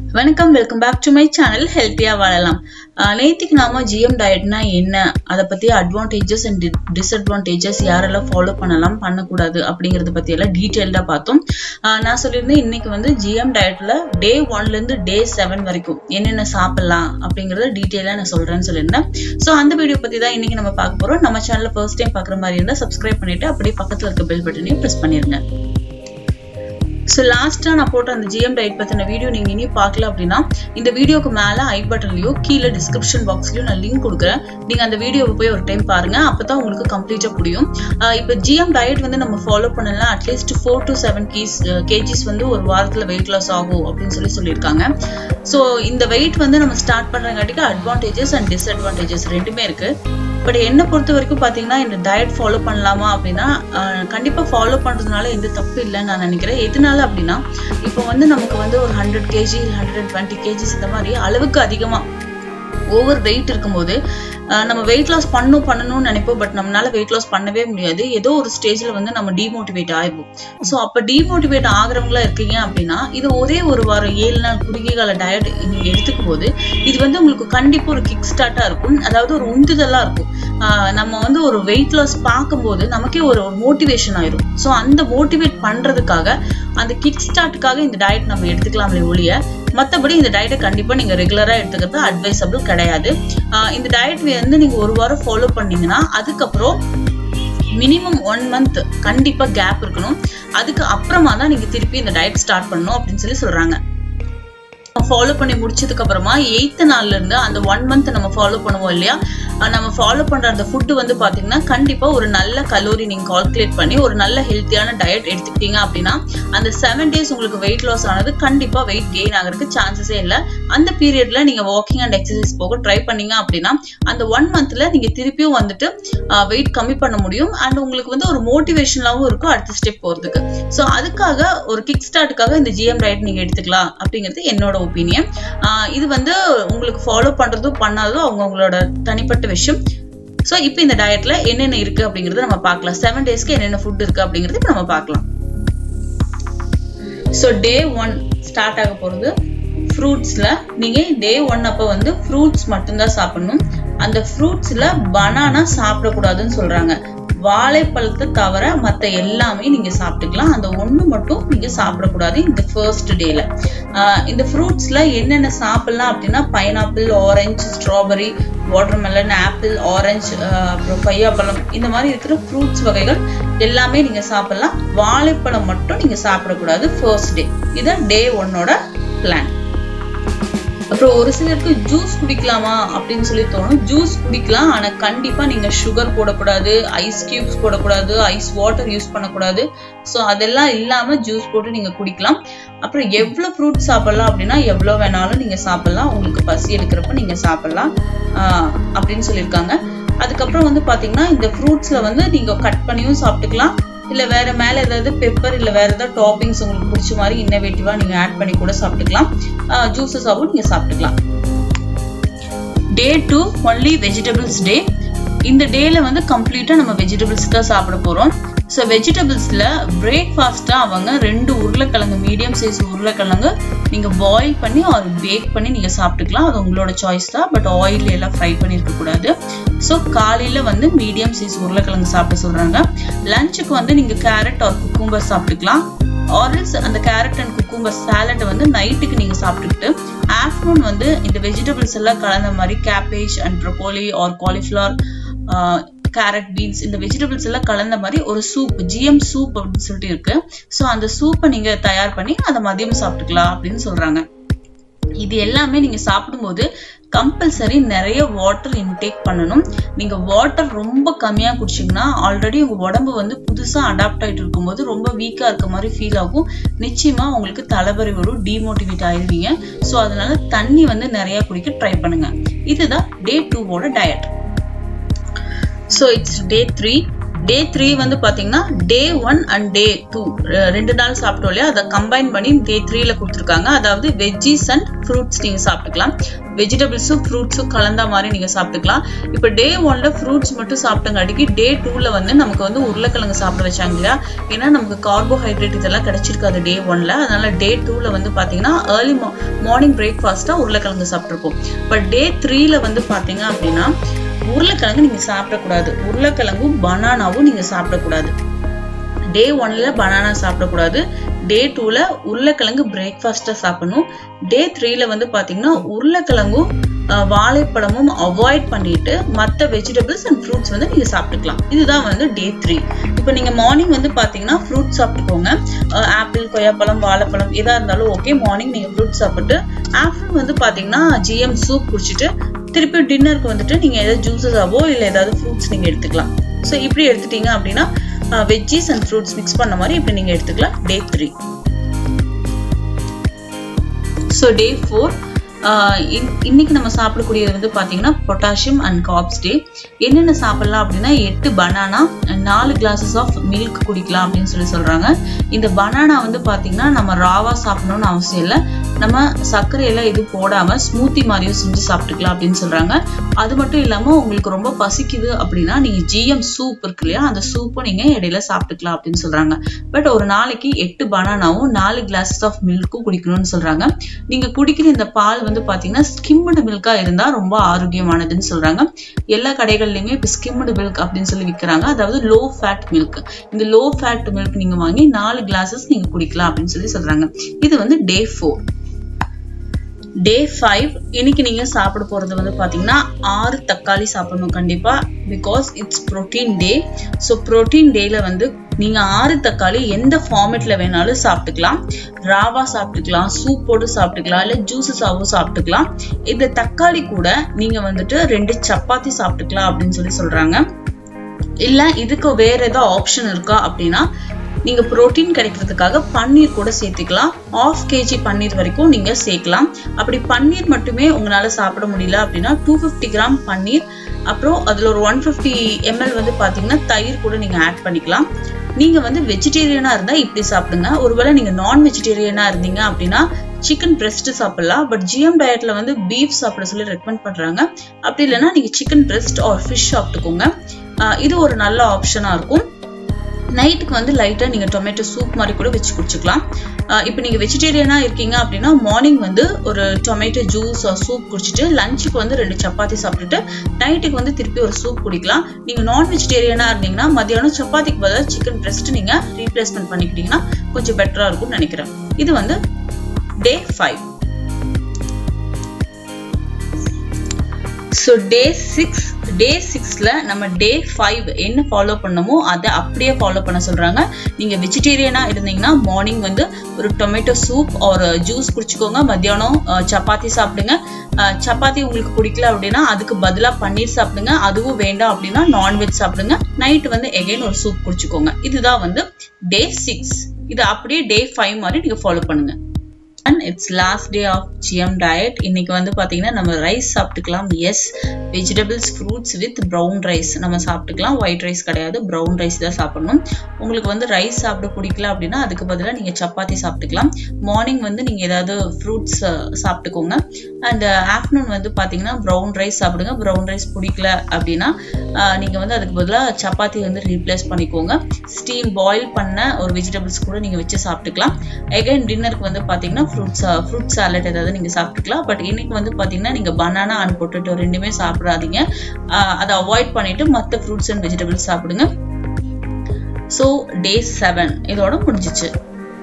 வணக்கம் welcome back to my channel ஹெல்த்தியா வாழலாம் ஆஹ் நேத்திக்கு நாம ஜிஎம் டயட்னா என்ன அதை பத்தி அட்வான்டேஜஸ் அண்ட் டிஸ்அட்வான்டேஜஸ் யாரெல்லாம் ஃபாலோ பண்ணலாம் பண்ணக்கூடாது அப்படிங்கறத பத்தி எல்லாம் டீட்டெயில்டா பார்த்தோம் ஆஹ் நான் சொல்லியிருந்தேன் இன்னைக்கு வந்து ஜிஎம் டயட்ல டே ஒன்ல இருந்து டே செவன் வரைக்கும் என்னென்ன சாப்பிடலாம் அப்படிங்கறத டீட்டெயிலா நான் சொல்றேன்னு சொல்லியிருந்தேன் ஸோ அந்த வீடியோ பத்தி தான் இன்னைக்கு நம்ம பார்க்க போறோம் நம்ம சேனல்ல ஃபர்ஸ்ட் டைம் பாக்குற மாதிரி இருந்தா சப்ஸ்கிரைப் பண்ணிட்டு அப்படியே பக்கத்துல இருக்க பெல் பட்டனையும் ப்ரெஸ் பண்ணிருங்க ஸோ லாஸ்ட்டாக நான் போட்ட அந்த ஜிஎம் டயட் பற்றின வீடியோ நீங்கள் இனி பார்க்கல அப்படின்னா இந்த வீடியோக்கு மேலே ஐ பட்டன்லையோ கீழே டிஸ்கிரிப்ஷன் பாக்ஸ்லையும் நான் லிங்க் கொடுக்குறேன் நீங்கள் அந்த வீடியோவை போய் ஒரு டைம் பாருங்கள் அப்போ தான் உங்களுக்கு கம்ப்ளீட்டாக புரியும் இப்போ ஜிஎம் டயட் வந்து நம்ம ஃபாலோ பண்ணலாம் அட்லீஸ்ட் ஃபோர் டு செவன் கீஸ் கேஜிஸ் வந்து ஒரு வாரத்தில் வெயிட் லாஸ் ஆகும் அப்படின்னு சொல்லி சொல்லியிருக்காங்க ஸோ இந்த வெயிட் வந்து நம்ம ஸ்டார்ட் பண்ணுறங்காட்டிக்கு அட்வான்டேஜஸ் அண்ட் டிஸ்அட்வான்டேஜஸ் ரெண்டுமே இருக்குது பட் என்னை பொறுத்த வரைக்கும் பார்த்தீங்கன்னா இந்த டயட் ஃபாலோ பண்ணலாமா அப்படின்னா கண்டிப்பாக ஃபாலோ பண்ணுறதுனால எந்த தப்பு இல்லைன்னு நான் நினைக்கிறேன் எதனால அப்படின்னா இப்போ வந்து நமக்கு வந்து ஒரு hundred kg hundred and twenty kgs இந்த மாதிரி அளவுக்கு அதிகமாக ஓவர் வெயிட் இருக்கும்போது நம்ம வெயிட் லாஸ் பண்ணும் பண்ணணும்னு நினைப்போம் பட் நம்மளால வெயிட் லாஸ் பண்ணவே முடியாது ஏதோ ஒரு ஸ்டேஜ்ல வந்து நம்ம டிமோட்டிவேட் ஆயிப்போம் ஸோ அப்போ டிமோட்டிவேட் ஆகுறவங்களா இருக்கீங்க அப்படின்னா இது ஒரே ஒரு வாரம் ஏழு நாள் குறுகிய கால டயட் நீங்க எடுத்துக்கும் போது இது வந்து உங்களுக்கு கண்டிப்பா ஒரு கிக் ஸ்டார்ட்டா இருக்கும் அதாவது ஒரு உந்துதலா இருக்கும் நம்ம வந்து ஒரு வெயிட் லாஸ் பார்க்கும்போது நமக்கே ஒரு மோட்டிவேஷன் ஆயிரும் ஸோ அந்த மோட்டிவேட் பண்றதுக்காக அந்த கிக் ஸ்டார்ட்டுக்காக இந்த டயட் நம்ம எடுத்துக்கலாம்லே ஒழிய மற்றபடி இந்த டயட்டை கண்டிப்பா நீங்க ரெகுலரா எடுத்துக்கிறது அட்வைசபிள் கிடையாது இந்த டயட் வந்து நீங்க ஒரு வாரம் ஃபாலோ பண்ணீங்கன்னா அதுக்கப்புறம் மினிமம் ஒன் மந்த் கண்டிப்பா கேப் இருக்கணும் அதுக்கு அப்புறமா தான் நீங்க திருப்பி இந்த டயட் ஸ்டார்ட் பண்ணணும் அப்படின்னு சொல்லி சொல்றாங்க ஃபாலோ பண்ணி முடிச்சதுக்கு அப்புறமா எயித்து நாள்ல இருந்து அந்த ஒன் மந்த் நம்ம ஃபாலோ பண்ணுவோம் இல்லையா நம்ம ஃபாலோ பண்ற அந்த ஃபுட்டு வந்து பாத்தீங்கன்னா கண்டிப்பா ஒரு நல்ல கலோரி நீங்க கால்குலேட் பண்ணி ஒரு நல்ல ஹெல்த்தியான டயட் எடுத்துக்கிட்டீங்க அப்படின்னா அந்த செவன் டேஸ் உங்களுக்கு வெயிட் லாஸ் ஆனது கண்டிப்பா வெயிட் கெயின் ஆகிறதுக்கு சான்சஸே இல்லை அந்த பீரியட்ல நீங்க வாக்கிங் அண்ட் எக்ஸசைஸ் போக ட்ரை பண்ணீங்க அப்படின்னா அந்த ஒன் மந்த்ல நீங்க திருப்பியும் வந்துட்டு வெயிட் கம்மி பண்ண முடியும் அண்ட் உங்களுக்கு வந்து ஒரு மோட்டிவேஷனாவும் இருக்கும் அடுத்த ஸ்டெப் போறதுக்கு ஸோ அதுக்காக ஒரு கிக் ஸ்டார்ட்டுக்காக இந்த ஜிஎம் டயட் நீங்க எடுத்துக்கலாம் அப்படிங்கிறது என்னோட ஒப்பீனியன் இது வந்து உங்களுக்கு ஃபாலோ பண்றதும் பண்ணாததும் அவங்க உங்களோட தனிப்பட்ட விஷயம் ஸோ இப்போ இந்த டயட்ல என்னென்ன இருக்கு அப்படிங்கறத நம்ம பார்க்கலாம் செவன் டேஸ்க்கு என்னென்ன ஃபுட் இருக்கு அப்படிங்கறது இப்போ நம்ம பார்க்கலாம் ஸோ டே ஒன் ஸ்டார்ட் ஆக போறது ஃப்ரூட்ஸ்ல நீங்க டே ஒன் அப்ப வந்து ஃப்ரூட்ஸ் மட்டும்தான் சாப்பிடணும் அந்த ஃப்ரூட்ஸ்ல பனானா சாப்பிடக்கூடாதுன்னு சொல்றாங்க வாழைப்பழத்தை தவிர மற்ற எல்லாமே நீங்க சாப்பிட்டுக்கலாம் அந்த ஒண்ணு மட்டும் நீங்க சாப்பிடக்கூடாது இந்த ஃபர்ஸ்ட் டேல இந்த ஃப்ரூட்ஸ்ல என்னென்ன சாப்பிடலாம் அப்படின்னா pineapple orange strawberry watermelon apple orange அப்புறம் கொய்யாப்பழம் இந்த மாதிரி இருக்கிற ஃப்ரூட்ஸ் வகைகள் எல்லாமே நீங்க சாப்பிடலாம் வாழைப்பழம் மட்டும் நீங்க சாப்பிடக்கூடாது ஃபர்ஸ்ட் டே இதான் டே ஒன்னோட பிளான் அப்புறம் ஒரு சிலருக்கு ஜூஸ் குடிக்கலாமா அப்படின்னு சொல்லி தோணும் ஜூஸ் குடிக்கலாம் ஆனா கண்டிப்பா நீங்க சுகர் போடக்கூடாது ஐஸ் கியூப்ஸ் போடக்கூடாது ஐஸ் வாட்டர் யூஸ் பண்ணக்கூடாது ஸோ அதெல்லாம் இல்லாம ஜூஸ் போட்டு நீங்க குடிக்கலாம் அப்புறம் எவ்வளவு ஃப்ரூட் சாப்பிடலாம் அப்படின்னா எவ்வளவு வேணாலும் நீங்க சாப்பிடலாம் உங்களுக்கு பசி எடுக்கிறப்ப நீங்க சாப்பிடலாம் அப்படின்னு சொல்லியிருக்காங்க அதுக்கப்புறம் வந்து பாத்தீங்கன்னா இந்த ஃப்ரூட்ஸ்ல வந்து நீங்க கட் பண்ணியும் சாப்பிட்டுக்கலாம் இல்ல வேற மேல ஏதாவது பெப்பர் இல்ல வேற ஏதாவது டாப்பிங்ஸ் உங்களுக்கு பிடிச்ச மாதிரி இன்னோவேட்டிவா நீங்க ஆட் பண்ணி கூட சாப்பிட்டுக்கலாம் ஜூசஸாவும் நீங்க சாப்பிட்டுக்கலாம் day two only vegetables day இந்த டேல வந்து கம்ப்ளீட்டா நம்ம வெஜிடபிள்ஸ் தான் சாப்பிட போறோம் ஸோ வெஜிடபிள்ஸ்ல பிரேக்ஃபாஸ்டா அவங்க ரெண்டு உருளைக்கிழங்கு மீடியம் சைஸ் உருளைக்கிழங்கு நீங்க பாயில் பண்ணி ஒரு பேக் பண்ணி நீங்க சாப்பிட்டுக்கலாம் அது உங்களோட சாய்ஸ் தான் பட் ஆயில் எல்லாம் ஃப்ரை பண்ணிருக்க கூடாது ஸோ காலையில வந்து மீடியம் சைஸ் உருளைக்கிழங்கு சாப்பிட சொல்றாங்க லஞ்சுக்கு வந்து நீங்க கேரட் ஆர் குக்கும்பர் சாப்பிட்டுக்கலாம் ஆரல்ஸ் அந்த கேரட் அண்ட் குக்கும்பர் சாலட் வந்து நைட்டுக்கு நீங்க சாப்பிட்டுக்கிட்டு ஆஃப்டர்நூன் வந்து இந்த வெஜிடபிள்ஸ் எல்லாம் கலந்த மாதிரி cabbage and broccoli or cauliflower carrot beans இந்த வெஜிடபிள்ஸ் எல்லாம் கலந்த மாதிரி ஒரு சூப் ஜிஎம் சூப் அப்படின்னு சொல்லிட்டு இருக்கு ஸோ அந்த சூப்பை நீங்க தயார் பண்ணி அதை மதியம் சாப்பிட்டுக்கலாம் அப்படின்னு சொல்றாங்க இது எல்லாமே நீங்க சாப்பிடும்போது கம்பல்சரி நிறைய வாட்டர் இன்டேக் பண்ணணும் நீங்க வாட்டர் ரொம்ப கம்மியா குடிச்சீங்கன்னா ஆல்ரெடி உங்க உடம்பு வந்து புதுசா அடாப்ட் ஆயிட்டு இருக்கும்போது ரொம்ப வீக்கா இருக்க மாதிரி ஃபீல் ஆகும் நிச்சயமா உங்களுக்கு தலைவரி வரும் டிமோட்டிவேட் ஆயிருவீங்க ஸோ அதனால தண்ணி வந்து நிறைய குடிக்க ட்ரை பண்ணுங்க இதுதான் டே டூவோட diet so it's day three day three வந்து பாத்தீங்கன்னா day one and day two ரெண்டு நாள் சாப்பிட்டோம் இல்லையா அதை கம்பைன் பண்ணி டே த்ரீல கொடுத்துருக்காங்க அதாவது வெஜ்ஜிஸ் அண்ட் ஃப்ரூட்ஸ் நீங்க சாப்பிட்டுக்கலாம் வெஜிடபிள்ஸும் ஃப்ரூட்ஸும் கலந்த மாதிரி நீங்க சாப்பிட்டுக்கலாம் இப்போ டே ஒன்ல ஃப்ரூட்ஸ் மட்டும் சாப்பிட்டங்காட்டிக்கு டே டூல வந்து நமக்கு வந்து உருளைக்கிழங்கு சாப்பிட வச்சாங்க இல்லையா ஏன்னா நமக்கு கார்போஹைட்ரேட் இதெல்லாம் கிடைச்சிருக்காது டே ஒன்ல அதனால டே டூல வந்து பாத்தீங்கன்னா ஏர்லி மார்னிங் பிரேக்ஃபாஸ்டா உருளைக்கிழங்கு சாப்பிட்ருப்போம் பட் டே த்ரீல வந்து பாத்தீங்க அப்படின்னா உருளைக்கிழங்கு நீங்க சாப்பிடக்கூடாது உருளைக்கிழங்கும் பனானாவும் நீங்க சாப்பிடக்கூடாது டே ஒன்ல பனானா சாப்பிடக்கூடாது டே டூல உருளைக்கிழங்கு பிரேக்ஃபாஸ்டா சாப்பிடணும் டே த்ரீல வந்து பாத்தீங்கன்னா உருளைக்கிழங்கும் வாழைப்பழமும் அவாய்ட் பண்ணிட்டு மற்ற வெஜிடபிள்ஸ் அண்ட் ஃப்ரூட்ஸ் வந்து நீங்க சாப்பிட்டுக்கலாம் இதுதான் வந்து டே த்ரீ இப்போ நீங்க மார்னிங் வந்து பாத்தீங்கன்னா ஃப்ரூட் சாப்பிட்டுக்கோங்க ஆப்பிள் கொய்யாப்பழம் வாழைப்பழம் எதா இருந்தாலும் ஓகே மார்னிங் நீங்க ஃப்ரூட் சாப்பிட்டு ஆஃப்டர்நூன் வந்து பாத்தீங்கன்னா ஜிஎம் சூப் குடிச்சிட்டு திருப்பி டின்னருக்கு வந்துட்டு நீங்க ஏதாவது ஜூஸஸாவோ இல்லை ஏதாவது ஃப்ரூட்ஸ் நீங்க எடுத்துக்கலாம் ஸோ இப்படி எடுத்துட்டீங்க அப்படின்னா வெஜ்ஜீஸ் அண்ட் ஃப்ரூட்ஸ் மிக்ஸ் பண்ண மாதிரி இப்படி நீங்க எடுத்துக்கலாம் day three so day four இன்னைக்கு நம்ம சாப்பிடக்கூடியது வந்து பார்த்தீங்கன்னா பொட்டாசியம் அண்ட் காப்ஸ் டே என்னென்ன சாப்பிடலாம் அப்படின்னா எட்டு பனானா நாலு கிளாஸஸ் ஆஃப் மில்க் குடிக்கலாம் அப்படின்னு சொல்லி சொல்றாங்க இந்த பனானா வந்து பார்த்தீங்கன்னா நம்ம ராவா சாப்பிடணும்னு அவசியம் இல்லை நம்ம சர்க்கரையெல்லாம் எதுவும் போடாம ஸ்மூத்தி மாதிரியும் செஞ்சு சாப்பிட்டுக்கலாம் அப்படின்னு சொல்றாங்க அது மட்டும் இல்லாம உங்களுக்கு ரொம்ப பசிக்குது அப்படின்னா நீங்க ஜிஎம் சூப் இருக்கு இல்லையா அந்த சூப்பும் நீங்க இடையில சாப்பிட்டுக்கலாம் அப்படின்னு சொல்றாங்க பட் ஒரு நாளைக்கு எட்டு பனானாவும் நாலு கிளாஸஸ் ஆஃப் மில்க்கும் குடிக்கணும்னு சொல்றாங்க நீங்க குடிக்கிற இந்த பால் வந்து பாத்தீங்கன்னா ஸ்கிம்டு மில்கா இருந்தா ரொம்ப ஆரோக்கியமானதுன்னு சொல்றாங்க எல்லா கடைகள்லயுமே இப்ப ஸ்கிம்டு மில்க் அப்படின்னு சொல்லி விற்கிறாங்க அதாவது லோ ஃபேட் மில்க் இந்த லோ ஃபேட் மில்க் நீங்க வாங்கி நாலு கிளாஸஸ் நீங்க குடிக்கலாம் அப்படின்னு சொல்லி சொல்றாங்க இது வந்து டே ஃபோர் டே ஃபைவ் இன்னைக்கு நீங்க சாப்பிட போறது வந்து பாத்தீங்கன்னா ஆறு தக்காளி சாப்பிடணும் கண்டிப்பா because it's protein day so protein டேல வந்து நீங்க ஆறு தக்காளி எந்த ஃபார்மேட்ல வேணாலும் சாப்பிட்டுக்கலாம் ராவா சாப்பிட்டுக்கலாம் சூப் போட்டு சாப்பிட்டுக்கலாம் இல்ல ஜூஸஸாவும் சாப்பிட்டுக்கலாம் இந்த தக்காளி கூட நீங்க வந்துட்டு ரெண்டு சப்பாத்தி சாப்பிட்டுக்கலாம் அப்படின்னு சொல்லி சொல்றாங்க இல்ல இதுக்கு வேற ஏதாவது ஆப்ஷன் இருக்கா அப்படின்னா நீங்க புரோட்டீன் கிடைக்கிறதுக்காக பன்னீர் கூட சேர்த்துக்கலாம் ஆஃப் கேஜி பன்னீர் வரைக்கும் நீங்க சேர்க்கலாம் அப்படி பன்னீர் மட்டுமே உங்களால சாப்பிட முடியல அப்படின்னா டூ ஃபிஃப்டி கிராம் பன்னீர் அப்புறம் அதுல ஒரு ஒன் ஃபிஃப்டி எம்எல் வந்து பாத்தீங்கன்னா தயிர் கூட நீங்க ஆட் பண்ணிக்கலாம் நீங்க வந்து வெஜிடேரியனா இருந்தா இப்படி சாப்பிடுங்க ஒருவேளை நீங்க நான் வெஜிடேரியனா இருந்தீங்க அப்படின்னா சிக்கன் பிரெஸ்ட் சாப்பிடலாம் பட் ஜிஎம் டயட்ல வந்து பீஃப் சாப்பிட சொல்லி ரெக்கமெண்ட் பண்றாங்க அப்படி இல்லைன்னா நீங்க சிக்கன் பிரெஸ்ட் ஆர் ஃபிஷ் சாப்பிட்டுக்கோங்க இது ஒரு நல்ல ஆப்ஷனா இருக்கும் நைட்டுக்கு வந்து லைட்டா நீங்க டொமேட்டோ சூப் மாதிரி கூட வச்சு குடிச்சுக்கலாம் இப்போ நீங்க வெஜிடேரியனா இருக்கீங்க அப்படின்னா மார்னிங் வந்து ஒரு டொமேட்டோ ஜூஸ் சூப் குடிச்சிட்டு லஞ்சுக்கு வந்து ரெண்டு சப்பாத்தி சாப்பிட்டுட்டு நைட்டுக்கு வந்து திருப்பி ஒரு சூப் குடிக்கலாம் நீங்க நான் வெஜிடேரியனா இருந்தீங்கன்னா மதியானம் சப்பாத்திக்கு பதிலாக சிக்கன் பிரெஸ்ட் நீங்க ரீப்ளேஸ்மெண்ட் பண்ணிக்கிட்டீங்கன்னா கொஞ்சம் பெட்டரா இருக்கும்னு நினைக்கிறேன் இது வந்து day five so day six day சிக்ஸ்ல நம்ம டே ஃபைவ் என்ன ஃபாலோ பண்ணமோ அதை அப்படியே ஃபாலோ பண்ண சொல்றாங்க நீங்க வெஜிடேரியனா இருந்தீங்கன்னா மார்னிங் வந்து ஒரு டொமேட்டோ சூப் ஒரு ஜூஸ் குடிச்சுக்கோங்க மத்தியானம் சப்பாத்தி சாப்பிடுங்க சப்பாத்தி உங்களுக்கு பிடிக்கல அப்படின்னா அதுக்கு பதிலாக பன்னீர் சாப்பிடுங்க அதுவும் வேண்டாம் அப்படின்னா நான்வெஜ் சாப்பிடுங்க நைட் வந்து எகைன் ஒரு சூப் குடிச்சுக்கோங்க இதுதான் வந்து டே சிக்ஸ் இது அப்படியே டே ஃபைவ் மாதிரி நீங்க ஃபாலோ பண்ணுங்க and it's last day of GM diet இன்னைக்கு வந்து பார்த்தீங்கன்னா நம்ம ரைஸ் சாப்பிட்டுக்கலாம் yes vegetables fruits with brown rice நம்ம சாப்பிட்டுக்கலாம் ஒயிட் ரைஸ் கிடையாது ப்ரௌன் ரைஸ் தான் சாப்பிடணும் உங்களுக்கு வந்து ரைஸ் சாப்பிட பிடிக்கல அப்படின்னா அதுக்கு பதிலாக நீங்கள் சப்பாத்தி சாப்பிட்டுக்கலாம் மார்னிங் வந்து நீங்கள் ஏதாவது ஃப்ரூட்ஸ் சாப்பிட்டுக்கோங்க அண்ட் ஆஃப்டர்நூன் வந்து பார்த்தீங்கன்னா ப்ரௌன் ரைஸ் சாப்பிடுங்க ப்ரௌன் ரைஸ் பிடிக்கல அப்படின்னா நீங்கள் வந்து அதுக்கு பதிலாக சப்பாத்தி வந்து ரீப்ளேஸ் பண்ணிக்கோங்க ஸ்டீம் பாயில் பண்ண ஒரு வெஜிடபிள்ஸ் கூட நீங்கள் வச்சு சாப்பிட்டுக்கலாம் எகைன் டின்னருக்கு வந்து பார்த்தீங்கன்னா ஃப்ரூட்ஸ் ஃப்ரூட் சாலட் ஏதாவது நீங்கள் சாப்பிட்டுக்கலாம் பட் இன்னைக்கு வந்து பார்த்தீங்கன்னா நீங்கள் பனானா அண்ட் பொட்டேட்டோ ரெண்டுமே சாப்பிடாதீங்க அதை அவாய்ட் பண்ணிட்டு மற்ற ஃப்ரூட்ஸ் அண்ட் வெஜிடபிள்ஸ் சாப்பிடுங்க ஸோ டே செவன் இதோட முடிஞ்சிச்சு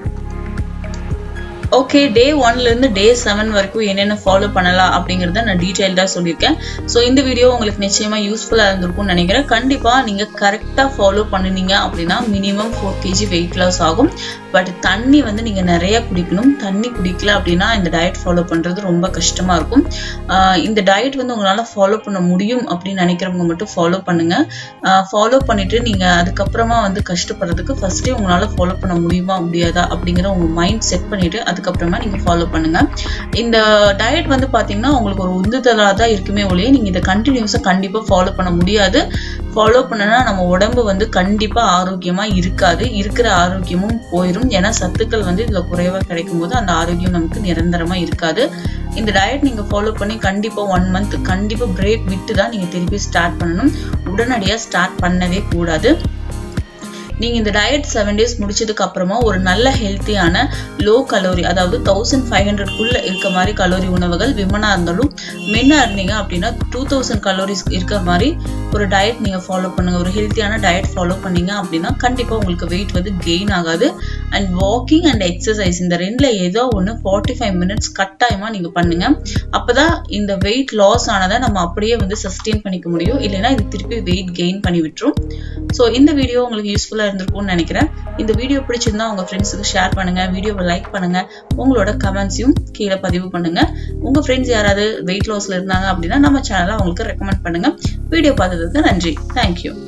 ஓகே டே ஒன்ல இருந்து டே செவன் வரைக்கும் என்னென்ன ஃபாலோ பண்ணலாம் அப்படிங்கறத நான் டீடைல்டா சொல்லியிருக்கேன் ஸோ இந்த வீடியோ உங்களுக்கு நிச்சயமா யூஸ்ஃபுல்லா இருந்திருக்கும்னு நினைக்கிறேன் கண்டிப்பா நீங்க கரெக்டா ஃபாலோ பண்ணினீங்க அப்படின்னா minimum four kg weight loss ஆகும் பட் தண்ணி வந்து நீங்க நிறைய குடிக்கணும் தண்ணி குடிக்கல அப்படின்னா இந்த டயட் ஃபாலோ பண்றது ரொம்ப கஷ்டமா இருக்கும் இந்த டயட் வந்து உங்களால ஃபாலோ பண்ண முடியும் அப்படின்னு நினைக்கிறவங்க மட்டும் ஃபாலோ பண்ணுங்க ஃபாலோ பண்ணிட்டு நீங்க அதுக்கப்புறமா வந்து கஷ்டப்படுறதுக்கு ஃபர்ஸ்டே உங்களால ஃபாலோ பண்ண முடியுமா முடியாதா அப்படிங்கிற உங்க மைண்ட் செட் பண்ணிட்டு அதுக்கப்புறமா நீங்க ஃபாலோ பண்ணுங்க இந்த டயட் வந்து பாத்தீங்கன்னா உங்களுக்கு ஒரு உந்துதலா தான் இருக்குமே ஒழிய நீங்க இதை கண்டினியூஸா கண்டிப்பா ஃபாலோ பண்ண முடியாது ஃபாலோ பண்ணனா நம்ம உடம்பு வந்து கண்டிப்பா ஆரோக்கியமா இருக்காது இருக்கிற ஆரோக்கியமும் போயிடும் ஏன்னா சத்துக்கள் வந்து இதுல குறைவா கிடைக்கும் போது அந்த ஆரோக்கியம் நமக்கு நிரந்தரமா இருக்காது இந்த டயட் நீங்க ஃபாலோ பண்ணி கண்டிப்பா ஒன் மந்த் கண்டிப்பா பிரேக் விட்டு தான் நீங்க திருப்பி ஸ்டார்ட் பண்ணணும் உடனடியா ஸ்டார்ட் பண்ணவே கூடாது நீங்க இந்த டயட் செவன் டேஸ் முடிச்சதுக்கு அப்புறமா ஒரு நல்ல ஹெல்த்தியான லோ கலோரி அதாவது தௌசண்ட் ஃபைவ் ஹண்ட்ரட்குள்ள இருக்க மாதிரி கலோரி உணவுகள் விமனா இருந்தாலும் மென்னா இருந்தீங்க அப்படின்னா டூ தௌசண்ட் கலோரிஸ் இருக்க மாதிரி ஒரு டயட் நீங்க ஃபாலோ பண்ணுங்க ஒரு ஹெல்த்தியான டயட் ஃபாலோ பண்ணீங்க அப்படின்னா கண்டிப்பா உங்களுக்கு வெயிட் வந்து கெயின் ஆகாது அண்ட் வாக்கிங் அண்ட் எக்ஸசைஸ் இந்த ரெண்டுல ஏதோ ஒன்று ஃபார்ட்டி ஃபைவ் மினிட்ஸ் கட்டாயமா நீங்க பண்ணுங்க அப்பதான் இந்த வெயிட் லாஸ் ஆனதை நம்ம அப்படியே வந்து சஸ்டெயின் பண்ணிக்க முடியும் இல்லைன்னா இது திருப்பி வெயிட் கெயின் பண்ணி விட்டுரும் ஸோ இந்த வீடியோ உங்களுக்கு யூஸ்ஃபுல்லா இருந்திருக்கும்னு நினைக்கிறேன் இந்த வீடியோ பிடிச்சிருந்தா உங்க ஃப்ரெண்ட்ஸுக்கு ஷேர் பண்ணுங்க வீடியோவை லைக் பண்ணுங்க உங்களோட கமெண்ட்ஸையும் கீழே பதிவு பண்ணுங்க உங்க ஃப்ரெண்ட்ஸ் யாராவது வெயிட் லாஸ்ல இருந்தாங்க அப்படின்னா நம்ம சேனலை அவங்களுக்கு ரெக்கமெண்ட் பண்ணுங்க வீடியோ பார்த்ததுக்கு நன்றி தேங்க்யூ